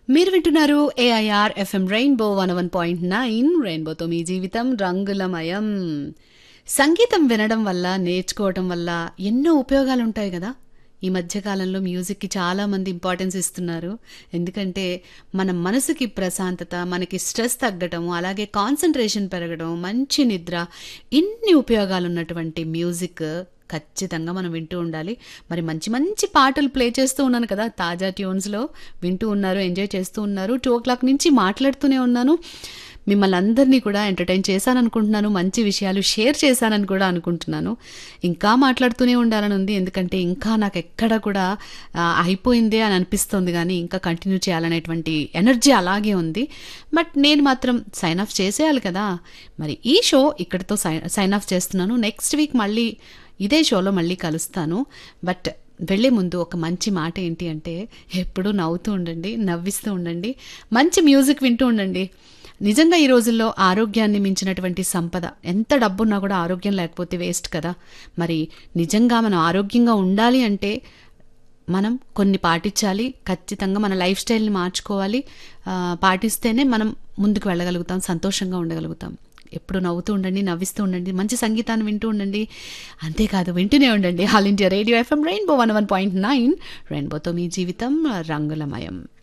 మీరు వింటున్నారు AIR FM Rainbow one one point nine రెయిన్బోతో మీ జీవితం రంగులమయం సంగీతం వినడం వల్ల నేర్చుకోవటం వల్ల ఎన్నో ఉపయోగాలు ఉంటాయి కదా ఈ మధ్యకాలంలో మ్యూజిక్కి చాలామంది ఇంపార్టెన్స్ ఇస్తున్నారు ఎందుకంటే మన మనసుకి ప్రశాంతత మనకి స్ట్రెస్ తగ్గటం అలాగే కాన్సన్ట్రేషన్ పెరగడం మంచి నిద్ర ఇన్ని ఉపయోగాలు ఉన్నటువంటి మ్యూజిక్ ఖచ్చితంగా మనం వింటూ ఉండాలి మరి మంచి మంచి పాటలు ప్లే చేస్తూ ఉన్నాను కదా తాజా ట్యూన్స్లో వింటూ ఉన్నారు ఎంజాయ్ చేస్తూ ఉన్నారు టూ ఓ క్లాక్ నుంచి మాట్లాడుతూనే ఉన్నాను మిమ్మల్ని అందరినీ కూడా ఎంటర్టైన్ చేశాను అనుకుంటున్నాను మంచి విషయాలు షేర్ చేశానని కూడా అనుకుంటున్నాను ఇంకా మాట్లాడుతూనే ఉండాలని ఉంది ఎందుకంటే ఇంకా నాకు ఎక్కడ కూడా ఆ, అయిపోయిందే అని అనిపిస్తుంది కానీ ఇంకా కంటిన్యూ చేయాలనేటువంటి ఎనర్జీ అలాగే ఉంది బట్ నేను మాత్రం సైన్ ఆఫ్ చేసేయాలి కదా మరి ఈ షో ఇక్కడితో సైన్ సైన్ ఆఫ్ చేస్తున్నాను నెక్స్ట్ వీక్ మళ్ళీ ఇదే షోలో మళ్ళీ కలుస్తాను బట్ వెళ్ళే ముందు ఒక మంచి మాట ఏంటి అంటే ఎప్పుడూ నవ్వుతూ ఉండండి నవ్విస్తూ ఉండండి మంచి మ్యూజిక్ వింటూ ఉండండి నిజంగా ఈ రోజుల్లో ఆరోగ్యాన్ని మించినటువంటి సంపద ఎంత డబ్బున్నా కూడా ఆరోగ్యం లేకపోతే వేస్ట్ కదా మరి నిజంగా మనం ఆరోగ్యంగా ఉండాలి అంటే మనం కొన్ని పాటించాలి ఖచ్చితంగా మన లైఫ్ స్టైల్ని మార్చుకోవాలి ఆ, పాటిస్తేనే మనం ముందుకు వెళ్ళగలుగుతాం సంతోషంగా ఉండగలుగుతాం ఎప్పుడు నవ్వుతూ ఉండండి నవ్విస్తూ ఉండండి మంచి సంగీతాన్ని వింటూ ఉండండి అంతేకాదు వింటూనే ఉండండి All India Radio FM Rainbow one one point nine రెయిన్బోతో మీ జీవితం రంగులమయం